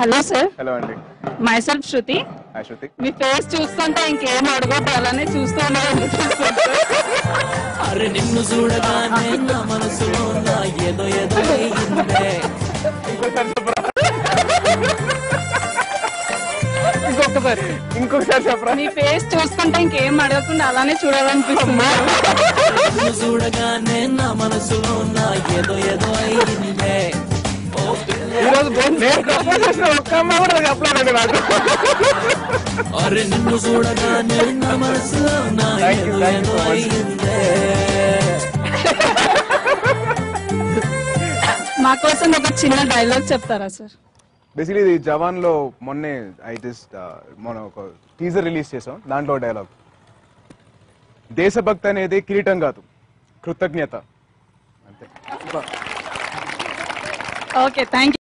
Hello sir hello అండి myself Shruti hi Shruti మీ face చూస్తుంటే ఇంకేం అడగొద్దు అలానే చూస్తూ ఉండాలనిపిస్తుంది అరే నిన్ను చూడగానే నా మనసులో నా ఏదో ఏదో అయిందే ఇంకొకసారి ఇంకొకసారి చెప్పరా మీ ఫేస్ చూస్తుంటే ఇంకేం అడగకుండా అలానే చూడాలనిపిస్తుంది నిన్ను చూడగానే నా మనసులో నా ఏదో ఏదో అయిందే ఓ పిల్ల, ఈ రోజు నేను ప్రపోజ్ చేసిన ఒక్క అమ్మాయి కూడా చెప్పలేదండి నాకు అరే నిన్ను చూడగానే నా మనసులో నా Thank you, ఏదో thank you ఏదో so much. అయిందే మా కోసం ఒక చిన్న డైలాగ్ చెప్తారా సార్ బేసిక్లీ ఇది జవాన్ లో మొన్నే ఐ జస్ట్ మొన్న ఒక టీజర్ రిలీజ్ చేసాం దాంట్లో డైలాగ్ దేశభక్తి అనేది కిరీటం కాదు కృతజ్ఞత అంతే ఓకే థ్యాంక్